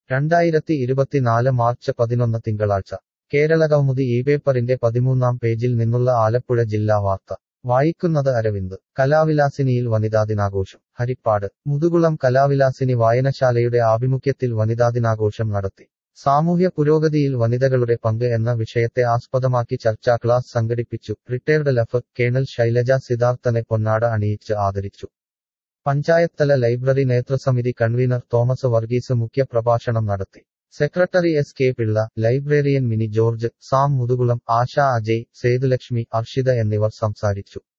രണ്ടായിരത്തി ഇരുപത്തിനാല് മാർച്ച് പതിനൊന്ന് തിങ്കളാഴ്ച കേരളകൗമുദി ഈ പേപ്പറിന്റെ പതിമൂന്നാം പേജിൽ നിന്നുള്ള ആലപ്പുഴ ജില്ലാ വാർത്ത വായിക്കുന്നത് അരവിന്ദ് കലാവിലാസിനിയിൽ വനിതാദിനാഘോഷം ഹരിപ്പാട് മുതുകുളം കലാവിലാസിനി വായനശാലയുടെ ആഭിമുഖ്യത്തിൽ വനിതാദിനാഘോഷം നടത്തി സാമൂഹ്യ പുരോഗതിയിൽ വനിതകളുടെ പങ്ക് എന്ന വിഷയത്തെ ആസ്പദമാക്കി ചർച്ചാ ക്ലാസ് സംഘടിപ്പിച്ചു റിട്ടയർഡ് ലഫ് കേണൽ ശൈലജ സിദ്ധാർത്ഥനെ പൊന്നാട അണിയിച്ച് ആദരിച്ചു പഞ്ചായത്തല ലൈബ്രറി നേതൃസമിതി കൺവീനർ തോമസ് വർഗീസ് മുഖ്യ പ്രഭാഷണം നടത്തി secretary S K Pillai librarian Mini George Sam Muthukulam Asha Ajay Sethulakshmi Arshitha എന്നിവർ സംസാരിച്ചു